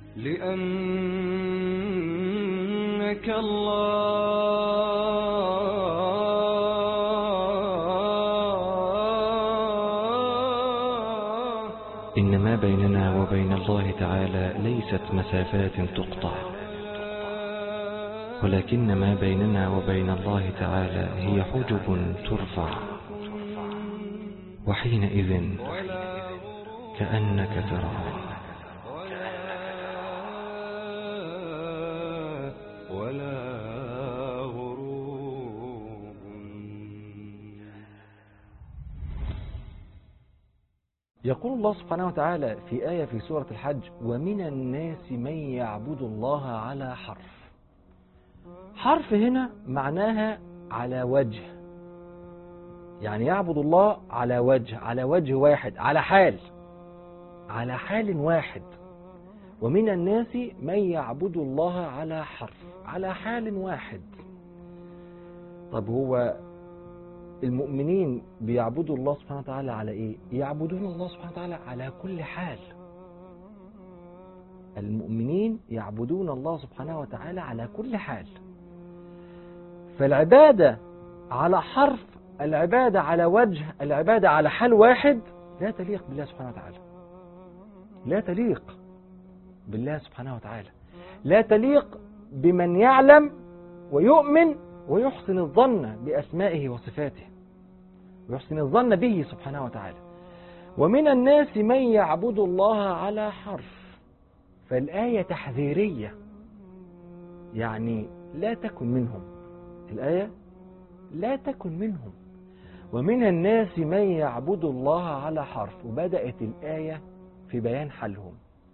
لأنك الله إن ما بيننا وبين الله تعالى ليست مسافات تقطع ولكن ما بيننا وبين الله تعالى هي حجب ترفع وحينئذ كأنك تراه ولا غروب يقول الله سبحانه وتعالى في آية في سورة الحج ومن الناس من يعبد الله على حرف حرف هنا معناها على وجه يعني يعبد الله على وجه على وجه واحد على حال على حال واحد ومن الناس من يعبد الله على حرف على حال واحد طب هو المؤمنين بيعبدوا الله سبحانه وتعالى على ايه يعبدون الله سبحانه وتعالى على كل حال المؤمنين يعبدون الله سبحانه وتعالى على كل حال فالعبادة على حرف العبادة على وجه العبادة على حال واحد لا تليق بالله سبحانه وتعالى لا تليق بالله سبحانه وتعالى لا تليق بمن يعلم ويؤمن ويحسن الظن بأسمائه وصفاته ويحسن الظن به سبحانه وتعالى ومن الناس من يعبد الله على حرف فالآية تحذيرية يعني لا تكن منهم الآية لا تكن منهم ومن الناس من يعبد الله على حرف وبدأت الآية في بيان حالهم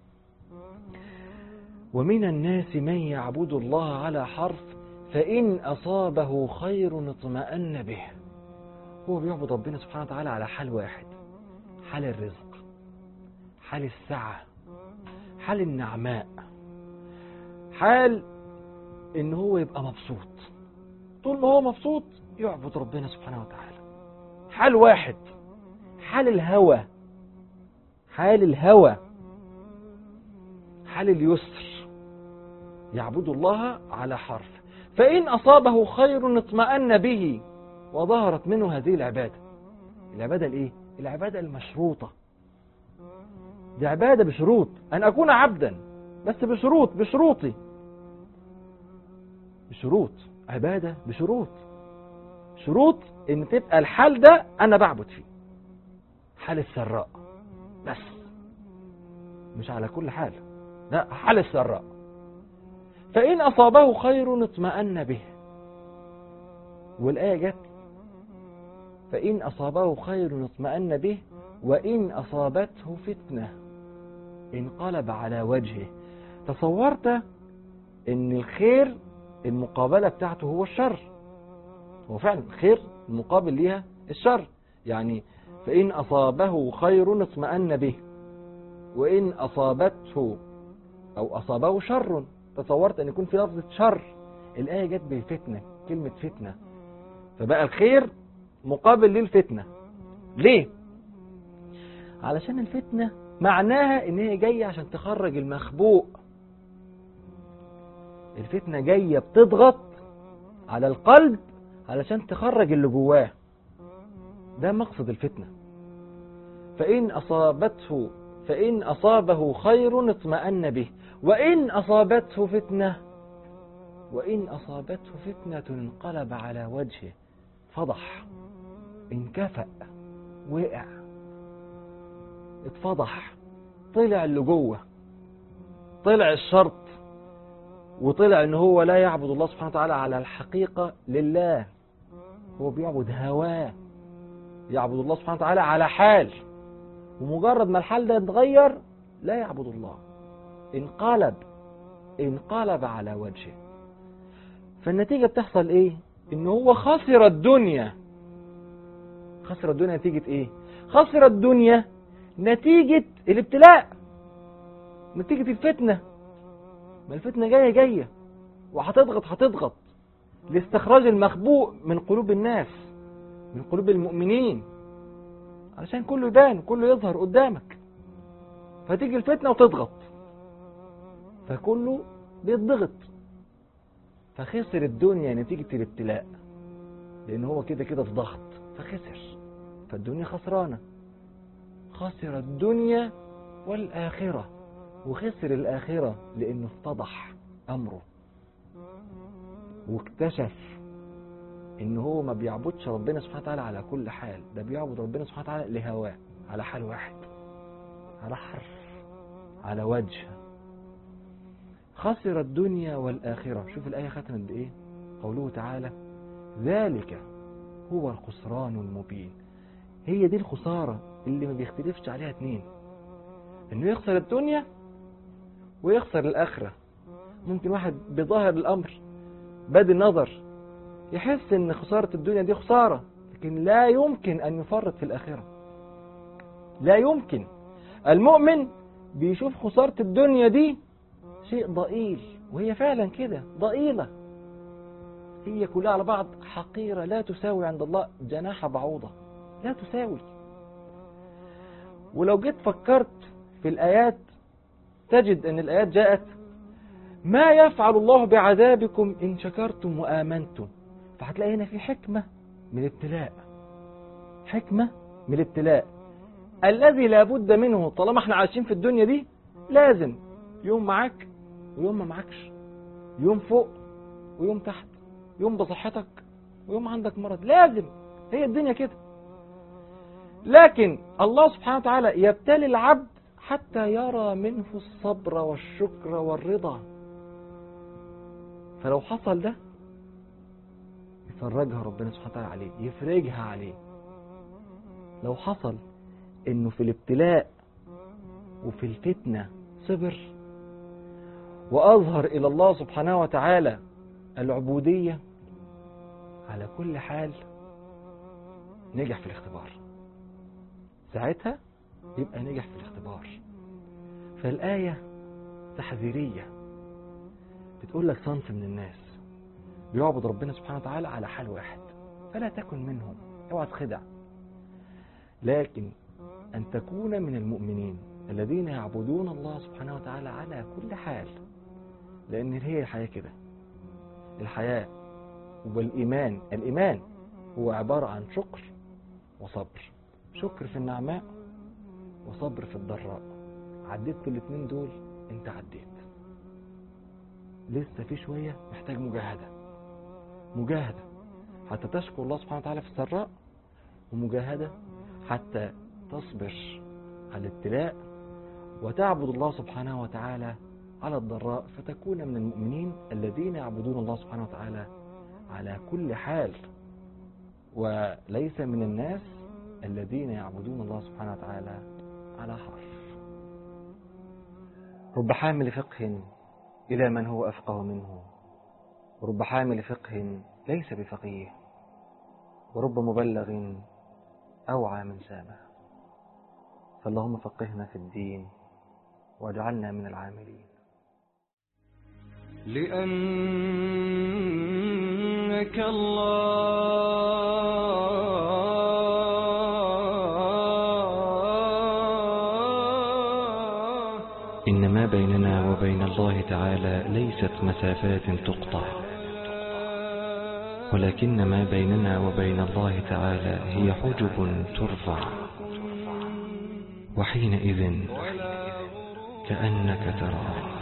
ومن الناس من يعبد الله على حرف فإن أصابه خير اطمأن به هو بيعبد ربنا سبحانه وتعالى على حال واحد حال الرزق حال السعة حال النعماء حال ان هو يبقى مبسوط طول ما هو مبسوط يعبد ربنا سبحانه وتعالى حال واحد حال الهوى حال الهوى حال اليسر يعبد الله على حرف فإن أصابه خير اطمأن به وظهرت منه هذه العبادة العبادة الإيه؟ العبادة المشروطة دي عبادة بشروط أن أكون عبدا بس بشروط بشروطي بشروط عبادة بشروط شروط ان تبقى الحال ده انا بعبد فيه حال السراء بس مش على كل حال لا حال السراء فإن أصابه خير اطمأن به والآية جت فإن أصابه خير اطمأن به وإن أصابته فتنة انقلب على وجهه تصورت ان الخير المقابلة بتاعته هو الشر هو فعلا الخير المقابل ليها الشر يعني فإن أصابه خير اطمأن به وإن أصابته أو أصابه شر تصورت أن يكون في لفظة شر الآية جت بالفتنة كلمة فتنة فبقى الخير مقابل للفتنة ليه؟ علشان الفتنة معناها ان هي جاية عشان تخرج المخبوء الفتنة جاية بتضغط على القلب علشان تخرج اللي جواه ده مقصد الفتنة فإن أصابته فإن أصابه خير اطمأن به وإن أصابته فتنة وإن أصابته فتنة انقلب على وجهه فضح انكفأ وقع اتفضح طلع اللي جوه طلع الشرط وطلع ان هو لا يعبد الله سبحانه وتعالى على الحقيقة لله هو بيعبد هواه يعبد الله سبحانه وتعالى على حال ومجرد ما الحال ده اتغير لا يعبد الله انقلب انقلب على وجهه فالنتيجة بتحصل ايه ان هو خسر الدنيا خسر الدنيا نتيجة ايه خسر الدنيا نتيجة الابتلاء نتيجة الفتنة ما الفتنة جاية جاية وهتضغط هتضغط لاستخراج المخبوء من قلوب الناس من قلوب المؤمنين علشان كله يبان كله يظهر قدامك فتيجي الفتنة وتضغط فكله بيتضغط فخسر الدنيا نتيجة الابتلاء لأن هو كده كده في ضغط فخسر فالدنيا خسرانة خسر الدنيا والآخرة وخسر الآخرة لأنه اتضح أمره واكتشف إن هو ما بيعبدش ربنا سبحانه وتعالى على كل حال ده بيعبد ربنا سبحانه وتعالى لهواه على حال واحد على حرف على وجه خسر الدنيا والآخرة شوف الآية ختمت بإيه قوله تعالى ذلك هو الخسران المبين هي دي الخسارة اللي ما بيختلفش عليها اتنين انه يخسر الدنيا ويخسر الآخرة ممكن واحد بظاهر الأمر بادي النظر يحس ان خسارة الدنيا دي خسارة لكن لا يمكن ان يفرط في الآخرة لا يمكن المؤمن بيشوف خسارة الدنيا دي شيء ضئيل وهي فعلا كده ضئيلة هي كلها على بعض حقيرة لا تساوي عند الله جناح بعوضة لا تساوي ولو جيت فكرت في الآيات تجد أن الآيات جاءت ما يفعل الله بعذابكم إن شكرتم وآمنتم فهتلاقي هنا في حكمة من الابتلاء حكمة من الابتلاء الذي لابد منه طالما احنا عايشين في الدنيا دي لازم يوم معاك ويوم ما معكش يوم فوق ويوم تحت يوم بصحتك ويوم عندك مرض لازم هي الدنيا كده لكن الله سبحانه وتعالى يبتلي العبد حتى يرى منه الصبر والشكر والرضا فلو حصل ده يفرجها ربنا سبحانه وتعالى عليه يفرجها عليه لو حصل انه في الابتلاء وفي الفتنة صبر وأظهر إلى الله سبحانه وتعالى العبودية على كل حال نجح في الاختبار ساعتها يبقى نجح في الاختبار فالآية تحذيرية بتقول لك صنف من الناس بيعبد ربنا سبحانه وتعالى على حال واحد فلا تكن منهم اوعى تخدع لكن أن تكون من المؤمنين الذين يعبدون الله سبحانه وتعالى على كل حال لأن هي الحياة كده الحياة والإيمان الإيمان هو عبارة عن شكر وصبر شكر في النعماء وصبر في الضراء عديت في الاثنين دول انت عديت لسه في شوية محتاج مجاهدة مجاهدة حتى تشكر الله سبحانه وتعالى في السراء ومجاهدة حتى تصبر على الابتلاء وتعبد الله سبحانه وتعالى على الضراء فتكون من المؤمنين الذين يعبدون الله سبحانه وتعالى على كل حال وليس من الناس الذين يعبدون الله سبحانه وتعالى على حرف رب حامل فقه إلى من هو أفقه منه ورب حامل فقه ليس بفقيه ورب مبلغ أوعى من سامه فاللهم فقهنا في الدين واجعلنا من العاملين لأنك الله إن ما بيننا وبين الله تعالى ليست مسافات تقطع ولكن ما بيننا وبين الله تعالى هي حجب ترفع وحينئذ كأنك تراه